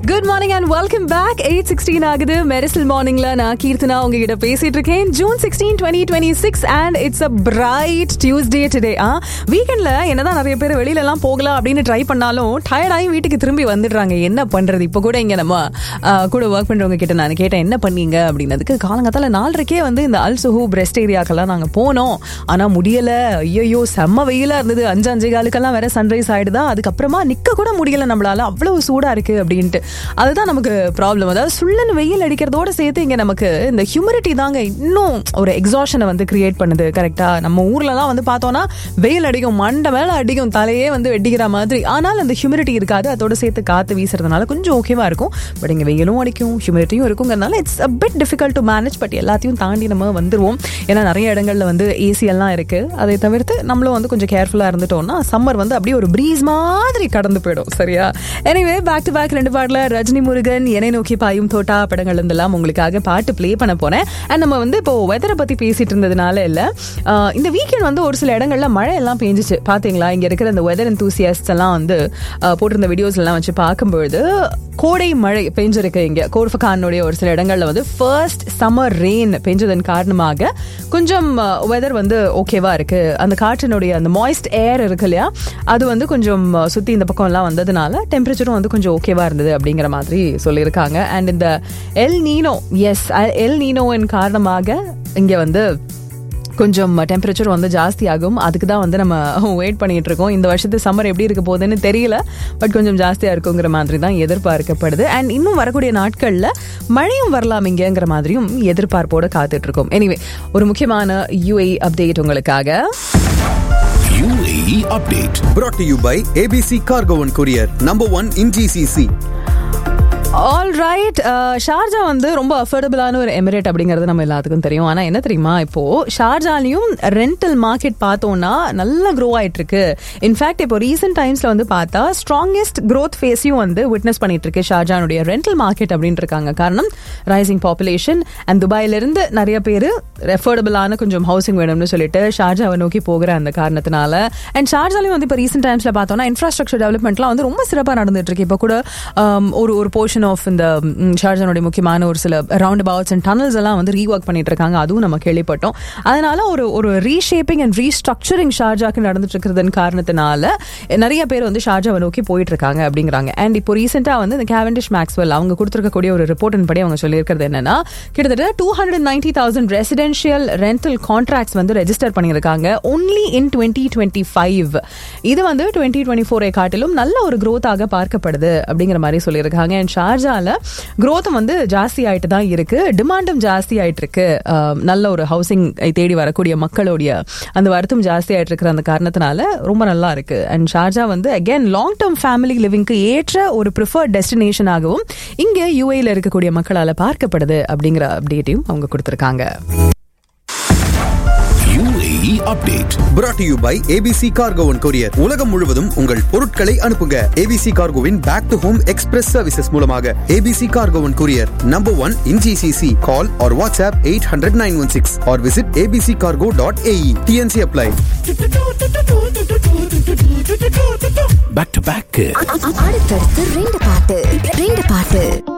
Good morning and welcome back eight sixteen ஆகுது மெரிசல் மார்னிங்ல நான் கீர்த்தனா உங்ககிட்ட பேசிட்டு இருக்கேன் June sixteen twenty twenty six and it's a bright Tuesday today ah வீக்கெண்ட்ல என்னதான் நிறைய பேர் வெளியில எல்லாம் போகலாம் அப்படின்னு ட்ரை பண்ணாலும் டயர்டாகி வீட்டுக்கு திரும்பி வந்துடுறாங்க என்ன பண்றது இப்போ கூட இங்க நம்ம ஆ, கூட ஒர்க் பண்றவங்க கிட்ட நான் கேட்டேன் என்ன பண்ணீங்க அப்படின்னதுக்கு காலங்கத்தால நாலரைக்கே வந்து இந்த அல்சுஹூ பிரெஸ்ட் ஏரியாக்கெல்லாம் நாங்க போனோம் ஆனா முடியல ஐயோ செம்ம வெயிலா இருந்தது அஞ்சு அஞ்சு காலுக்கெல்லாம் வேற சன்ரைஸ் ஆயிடுதா அதுக்கப்புறமா நிக்க கூட முடியல நம்மளால அவ்வளவு சூடா இருக்கு அப்படின்ட்டு அதுதான் நமக்கு ப்ராப்ளம் அதாவது சுள்ளன் வெயில் அடிக்கிறதோட சேர்த்து இங்க நமக்கு இந்த ஹியூமிடிட்டி தாங்க இன்னும் ஒரு எக்ஸாஷனை வந்து கிரியேட் பண்ணுது கரெக்டா நம்ம ஊர்லலாம் வந்து பார்த்தோம்னா வெயில் அடிக்கும் மண்டை மேல அடிக்கும் தலையே வந்து வெட்டிக்கிற மாதிரி ஆனால் அந்த ஹியூமிடிட்டி இருக்காது அதோட சேர்த்து காத்து வீசுறதுனால கொஞ்சம் ஓகேவா இருக்கும் பட் இங்க வெயிலும் அடிக்கும் ஹியூமிடிட்டியும் இருக்குங்கிறதுனால it's a bit difficult to manage but எல்லாத்தையும் தாண்டி நம்ம வந்துருவோம் ஏன்னா நிறைய இடங்கள்ல வந்து ஏசி எல்லாம் இருக்கு அதை தவிர்த்து நம்மளும் வந்து கொஞ்சம் கேர்ஃபுல்லா இருந்துட்டோம்னா சம்மர் வந்து அப்படியே ஒரு ப்ரீஸ் மாதிரி கடந்து போயிடும் சரியா எனிவே பேக் டு பேக் ரெண்டு பாட்டுல ரஜினி முருகன் என்னை நோக்கி பாயும் தோட்டா படங்கள் இருந்தெல்லாம் உங்களுக்காக பாட்டு ப்ளே பண்ண போறேன் அண்ட் நம்ம வந்து இப்போ வெதரை பத்தி பேசிட்டு இருந்ததுனால இல்ல ஆஹ் இந்த வீக்கெண்ட் வந்து ஒரு சில இடங்கள்ல மழை எல்லாம் பெஞ்சிச்சு பாத்தீங்களா இங்க இருக்கிற இந்த வெதர் enthusiasts எல்லாம் வந்து ஆஹ் போட்டிருந்த வீடியோஸ் எல்லாம் வச்சு பார்க்கும்பொழுது கோடை மழை பெஞ்சிருக்கு இங்க கோர்ஃபகானுடைய ஒரு சில இடங்கள்ல வந்து ஃபர்ஸ்ட் சம்மர் ரெயின் பெஞ்சதன் காரணமாக கொஞ்சம் வெதர் வந்து ஓகேவா இருக்கு அந்த காற்றினுடைய அந்த மாய்ஸ்ட் ஏர் இருக்கு இல்லையா அது வந்து கொஞ்சம் அஹ், சுத்தி இந்த பக்கம் எல்லாம் வந்ததுனால டெம்பரேச்சரும் வந்து கொஞ்சம் ஓகேவா இருந்தது அப்படிங்கிற மாதிரி சொல்லியிருக்காங்க அண்ட் இந்த எல் நீனோ எஸ் எல் நீனோவின் காரணமாக இங்க வந்து கொஞ்சம் டெம்பரேச்சர் வந்து ஜாஸ்தி ஆகும் அதுக்கு தான் வந்து நம்ம வெயிட் பண்ணிட்டு இருக்கோம் இந்த வருஷத்து சம்மர் எப்படி இருக்க போகுதுன்னு தெரியல பட் கொஞ்சம் ஜாஸ்தியா இருக்குங்கிற மாதிரி தான் எதிர்பார்க்கப்படுது அண்ட் இன்னும் வரக்கூடிய நாட்கள்ல மழையும் வரலாம் இங்கங்கிற மாதிரியும் எதிர்பார்ப்போட காத்துட்டு இருக்கோம் எனிவே ஒரு முக்கியமான யூஏ அப்டேட் உங்களுக்காக UAE update. brought to you by ABC Cargo and Courier, number one in GCC. All right Sharjah வந்து ரொம்ப அஃபோர்டபுளான ஒரு எமிரேட் அப்படிங்கிறது நம்ம எல்லாத்துக்கும் தெரியும் ஆனா என்ன தெரியுமா இப்போ ஷார்ஜாலையும் ரெண்டல் மார்க்கெட் பார்த்தோம்னா நல்லா க்ரோ ஆயிட்டு இருக்கு இன்ஃபேக்ட் இப்போ ரீசெண்ட் டைம்ஸ்ல வந்து பார்த்தா ஸ்ட்ராங்கஸ்ட் growth ஃபேஸையும் வந்து விட்னஸ் பண்ணிட்டு இருக்கு ஷார்ஜானுடைய ரெண்டல் மார்க்கெட் அப்படின்னு இருக்காங்க காரணம் ரைசிங் பாப்புலேஷன் அண்ட் துபாயில இருந்து நிறைய பேர் அஃபோர்டபுளான கொஞ்சம் ஹவுசிங் வேணும்னு சொல்லிட்டு ஷார்ஜாவை நோக்கி போகிற அந்த காரணத்தினால அண்ட் ஷார்ஜாலையும் வந்து இப்போ ரீசெண்ட் டைம்ஸ்ல பார்த்தோம்னா இன்ஃப்ராஸ்ட்ரக்சர் டெவலப்மெண்ட்லாம் வந்து ரொம்ப சிறப்பாக நடந்துட்டு இருக்கு இப்போ கூட um, ஒரு ஒரு போர்ஷன் ஆஃப் இந்த ம், ஷார்ஜானுடைய முக்கியமான ஒரு சில ரவுண்ட் அபவுட்ஸ் அண்ட் டனல்ஸ் எல்லாம் வந்து ரீஒர்க் பண்ணிட்டு இருக்காங்க அதுவும் நம்ம கேள்விப்பட்டோம் அதனால ஒரு ஒரு ரீஷேப்பிங் அண்ட் ரீஸ்ட்ரக்சரிங் ஷார்ஜாக்கு நடந்துட்டு இருக்கிறதன் காரணத்தினால நிறைய பேர் வந்து ஷார்ஜாவை நோக்கி போயிட்டு இருக்காங்க அப்படிங்கிறாங்க அண்ட் இப்போ ரீசெண்டா வந்து இந்த கேவண்டிஷ் மேக்ஸ்வெல் அவங்க கொடுத்திருக்கக்கூடிய ஒரு ரிப்போர்ட்டின் படி அவங்க சொல்லியிருக்கிறது என்னன்னா கிட்டத்தட்ட two hundred ninety thousand residential rental contracts வந்து ரெஜிஸ்டர் பண்ணியிருக்காங்க only in twenty twenty five இது வந்து டுவெண்ட்டி டுவெண்ட்டி ஃபோரை காட்டிலும் நல்ல ஒரு growth-ஆக பார்க்கப்படுது அப்படிங்கிற மாதிரி சொல்லியிருக்காங்க அண்ட் ஷார்ஜால growth வந்து ஜாஸ்தி ஆயிட்டு தான் இருக்கு டிமாண்டும் ஜாஸ்தி ஆயிட்டு இருக்கு அஹ், நல்ல ஒரு ஹவுசிங் தேடி வரக்கூடிய மக்களுடைய அந்த வருத்தம் ஜாஸ்தி ஆயிட்டு இருக்கிற அந்த காரணத்தினால ரொம்ப நல்லா இருக்கு அண்ட் ஷார்ஜா வந்து அகைன் லாங் டேர்ம் ஃபேமிலி லிவிங்க்கு ஏற்ற ஒரு ப்ரிஃபர்ட் டெஸ்டினேஷனாகவும் இங்க யூஏல இருக்கக்கூடிய மக்களால பார்க்கப்படுது அப்படிங்கிற அப்டேட்டையும் அவங்க கொடுத்திருக்காங்க UAE update. brought to you by ABC Cargo and Courier. உலகம் முழுவதும் உங்கள் பொருட்களை அனுப்புங்க ABC Cargoவின் back to home express services மூலமாக ABC Cargo and Courier, number one in GCC. Call or WhatsApp 800 916 or visit abccargo.ae. TNC apply. Back to back. அடுத்தடுத்து ரெண்டு பாட்டு ரெண்டு பாட்டு